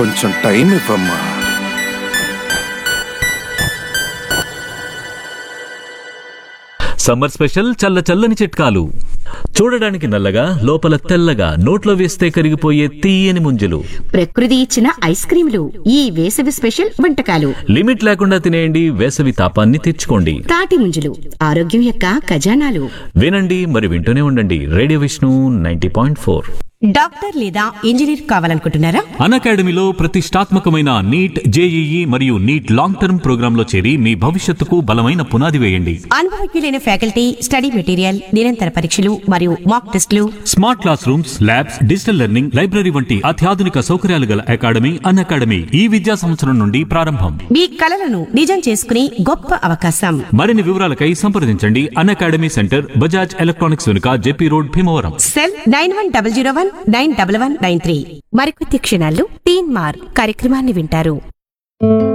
కొంచెం టైం ఇవ్వమ్మా summer special చల్ల చల్లని చిట్కాలు చూడడానికి నల్లగా లోపల తెల్లగా నోట్లో వేస్తే కరిగిపోయే తీయని ముంజలు ప్రకృతి ఇచ్చిన ఐస్ క్రీంలు ఈ వేసవి స్పెషల్ వంటకాలు లిమిట్ లేకుండా తినేయండి వేసవి తాపాన్ని తెచ్చుకోండి తాటి ముంజలు ఆరోగ్యం యొక్క ఖజానాలు వినండి మరి వింటూనే ఉండండి radio Vishnu ninety point four doctor లేదా ఇంజనీర్ కావాలనుకుంటున్నారా అన్ అకాడమీలో ప్రతిష్టాత్మకమైన నీట్ జేఈఈ మరియు నీట్ లాంగ్ టర్మ్ ప్రోగ్రాంలో చేరి మీ భవిష్యత్తుకు బలమైన పునాది వేయండి అనుభవజ్ఞులైన ఫ్యాకల్టీ స్టడీ మెటీరియల్ నిరంతర పరీక్షలు మరియు మాక్ టెస్టులు smart class rooms labs digital learning library వంటి అత్యాధునిక సౌకర్యాలు గల అకాడమీ అన్ అకాడమీ ఈ విద్యా సంవత్సరం నుండి ప్రారంభం మీ కలలను నిజం చేసుకునే గొప్ప అవకాశం మరిన్ని వివరాలకై సంప్రదించండి Unacademy centre Bajaj electronics వెనుక JP road Bhimavaram cell nine one double zero one nine double one nine three మరికొద్ది క్షణాల్లో టీన్ మార్ కార్యక్రమాన్ని వింటారు